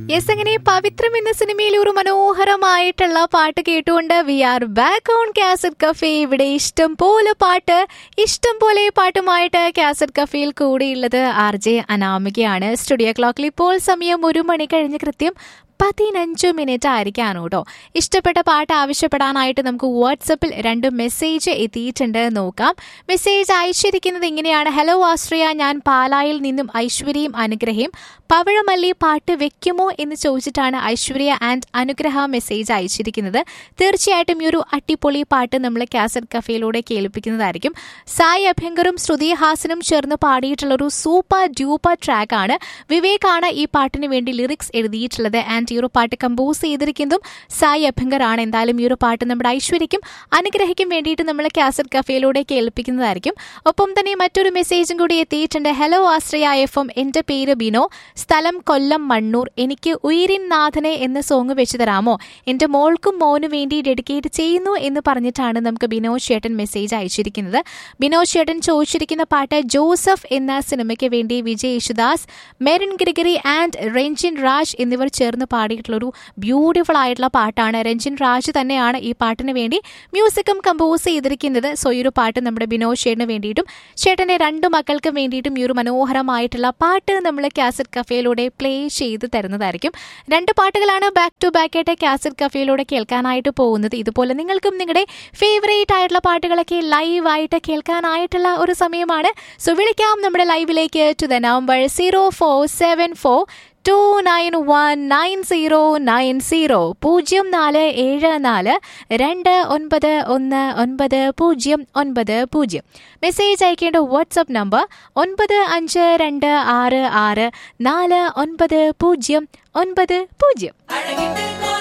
yes അങ്ങനെ പവിത്രം എന്ന സിനിമയിൽ ഒരു മനോഹരമായിട്ടുള്ള പാട്ട് കേട്ടുകൊണ്ട് we are back on cassette cafe ഇവിടെ ഇഷ്ടം പോലെ പാട്ട് ഇഷ്ടം പോലെ പാട്ടുമായിട്ട് കാസറ്റ് കഫേയിൽ കൂടിയുള്ളത് ആർ ജെ അനാമികയാണ് സ്റ്റുഡിയോ ക്ലോക്കിൽ ഇപ്പോൾ സമയം ഒരു മണി കഴിഞ്ഞ് കൃത്യം പതിനഞ്ച് മിനിറ്റ് ആയിരിക്കാണ് കേട്ടോ ഇഷ്ടപ്പെട്ട പാട്ട് ആവശ്യപ്പെടാനായിട്ട് നമുക്ക് വാട്സപ്പിൽ രണ്ട് മെസ്സേജ് എത്തിയിട്ടുണ്ട് നോക്കാം മെസ്സേജ് അയച്ചിരിക്കുന്നത് ഇങ്ങനെയാണ് ഹലോ ആശ്രയ ഞാൻ പാലായിൽ നിന്നും ഐശ്വര്യയും അനുഗ്രഹയും പവഴമല്ലി പാട്ട് വെക്കുമോ എന്ന് ചോദിച്ചിട്ടാണ് ഐശ്വര്യ ആൻഡ് അനുഗ്രഹ മെസ്സേജ് അയച്ചിരിക്കുന്നത് തീർച്ചയായിട്ടും ഈ ഒരു അട്ടിപ്പൊളി പാട്ട് നമ്മൾ കാസറ്റ് കഫേയിലൂടെ കേൾപ്പിക്കുന്നതായിരിക്കും സായി അഭ്യങ്കറും ശ്രുതി ഹാസനും ചേർന്ന് പാടിയിട്ടുള്ള ഒരു സൂപ്പർ ഡ്യൂപ്പർ ട്രാക്കാണ് വിവേകാണ് ഈ പാട്ടിന് വേണ്ടി ലിറിക്സ് എഴുതിയിട്ടുള്ളത് ആൻഡ് ഈ ഒരു പാട്ട് കമ്പോസ് ചെയ്തിരിക്കുന്നതും സായി അഭ്യങ്കർ ആണ് എന്തായാലും ഈ ഒരു പാട്ട് നമ്മുടെ ഐശ്വര്യയ്ക്കും അനുഗ്രഹിക്കും വേണ്ടിയിട്ട് നമ്മൾ കാസറ്റ് കഫേയിലൂടെ കേൾപ്പിക്കുന്നതായിരിക്കും ഒപ്പം തന്നെ മറ്റൊരു മെസ്സേജും കൂടി എത്തിയിട്ടുണ്ട് ഹലോ ആശ്രയ എഫ് എം എന്റെ പേര് ബിനോ സ്ഥലം കൊല്ലം മണ്ണൂർ എനിക്ക് ഉയിരിൻ നാഥനെ എന്ന സോങ് വെച്ച് തരാമോ എന്റെ മോൾക്കും മോനും വേണ്ടി ഡെഡിക്കേറ്റ് ചെയ്യുന്നു എന്ന് പറഞ്ഞിട്ടാണ് നമുക്ക് ബിനോദ് ചേട്ടൻ മെസ്സേജ് അയച്ചിരിക്കുന്നത് ബിനോദ് ചേട്ടൻ ചോദിച്ചിരിക്കുന്ന പാട്ട് ജോസഫ് എന്ന സിനിമയ്ക്ക് വേണ്ടി വിജയ് യേശുദാസ് മെറിൻ ഗ്രിഗറി ആൻഡ് രഞ്ജിൻ രാജ് എന്നിവർ ചേർന്ന് പാടിയിട്ടുള്ള ഒരു ബ്യൂട്ടിഫുൾ ആയിട്ടുള്ള പാട്ടാണ് രഞ്ജിൻ രാജ് തന്നെയാണ് ഈ പാട്ടിന് വേണ്ടി മ്യൂസിക്കും കമ്പോസ് ചെയ്തിരിക്കുന്നത് സോ ഈ ഒരു പാട്ട് നമ്മുടെ ബിനോദ് ചേട്ടന് വേണ്ടിയിട്ടും ചേട്ടന്റെ രണ്ടു മക്കൾക്കും വേണ്ടിയിട്ടും ഈ ഒരു മനോഹരമായിട്ടുള്ള പാട്ട് നമ്മൾ കാസറ്റ് കഫേയിലൂടെ പ്ലേ ചെയ്ത് തരുന്നതായിരിക്കും രണ്ട് പാട്ടുകളാണ് ബാക്ക് ടു ബാക്ക് ആയിട്ട് കാസറ്റ് കഫേയിലൂടെ കേൾക്കാനായിട്ട് പോകുന്നത് ഇതുപോലെ നിങ്ങൾക്കും നിങ്ങളുടെ ഫേവറേറ്റ് ആയിട്ടുള്ള പാട്ടുകളൊക്കെ ലൈവായിട്ട് കേൾക്കാനായിട്ടുള്ള ഒരു സമയമാണ് സോ വിളിക്കാം നമ്മുടെ ലൈവിലേക്ക് to the number zero four seven four two nine one nine zero nine zero പൂജ്യം നാല് ഏഴ് നാല് രണ്ട് ഒൻപത് ഒന്ന് ഒൻപത് പൂജ്യം ഒൻപത് പൂജ്യം മെസ്സേജ് അയക്കേണ്ട വാട്സപ്പ് നമ്പർ ഒൻപത് അഞ്ച് രണ്ട് ആറ് ആറ് നാല് ഒൻപത് പൂജ്യം ഒൻപത് പൂജ്യം